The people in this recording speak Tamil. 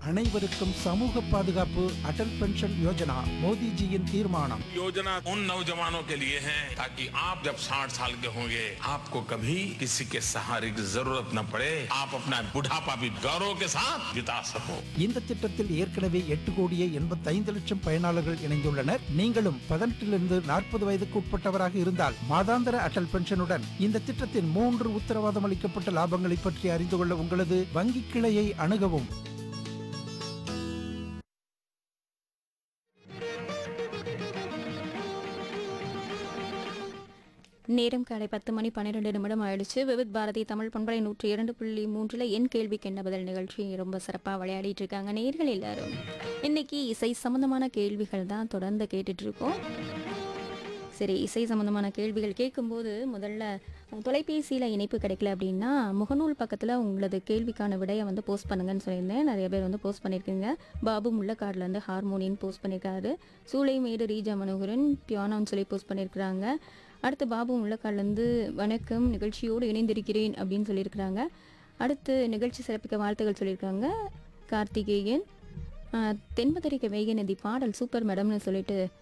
அனைவருக்கும் சமூக பாதுகாப்பு அடல் பென்ஷன் யோஜனா மோடிஜியின் தீர்மானம் योजना उन नौजवानों के लिए है ताकि आप जब 60 साल के होंगे आपको कभी किसी के सहारे की जरूरत न पड़े आप अपना बुढ़ापा भी गौरव के साथ बिता सको இந்த திட்டத்தில் ஏற்கனவே எட்டு கோடியே எண்பத்தைந்து லட்சம் பயனாளர்கள் இணைந்துள்ளனர் நீங்களும் பதினெட்டிலிருந்து நாற்பது வயதுக்கு உட்பட்டவராக இருந்தால் மாதாந்திர அடல் பென்ஷனுடன் இந்த திட்டத்தின் மூன்று உத்தரவாதம் அளிக்கப்பட்ட லாபங்களை பற்றி அறிந்து கொள்ள உங்களது வங்கி கிளையை அணுகவும் நேரம் காலை பத்து மணி பன்னிரெண்டு நிமிடம் ஆயிடுச்சு விவித் பாரதி தமிழ் பண்பலை நூற்றி இரண்டு புள்ளி மூன்றில் என் கேள்விக்கு என்ன பதில் நிகழ்ச்சி ரொம்ப சிறப்பாக விளையாடிட்டு இருக்காங்க நேர்கள் எல்லாரும் இன்னைக்கு இசை சம்பந்தமான கேள்விகள் தான் தொடர்ந்து கேட்டுட்டு இருக்கோம் சரி இசை சம்பந்தமான கேள்விகள் கேட்கும்போது முதல்ல தொலைபேசியில் இணைப்பு கிடைக்கல அப்படின்னா முகநூல் பக்கத்தில் உங்களது கேள்விக்கான விடையை வந்து போஸ்ட் பண்ணுங்கன்னு சொல்லியிருந்தேன் நிறைய பேர் வந்து போஸ்ட் பண்ணியிருக்கீங்க பாபு முள்ளக்காடுலேருந்து ஹார்மோனியன் போஸ்ட் பண்ணியிருக்காரு சூளைமேடு ரீஜா மனோகரன் பியானோன்னு சொல்லி போஸ்ட் பண்ணியிருக்கிறாங்க அடுத்து பாபு முள்ளக்காடுலேருந்து வணக்கம் நிகழ்ச்சியோடு இணைந்திருக்கிறேன் அப்படின்னு சொல்லியிருக்கிறாங்க அடுத்து நிகழ்ச்சி சிறப்பிக்க வாழ்த்துக்கள் சொல்லியிருக்காங்க கார்த்திகேயன் ஆஹ் தென்மதுரைக்கு வேகநதி பாடல் சூப்பர் மேடம்னு சொல்லிட்டு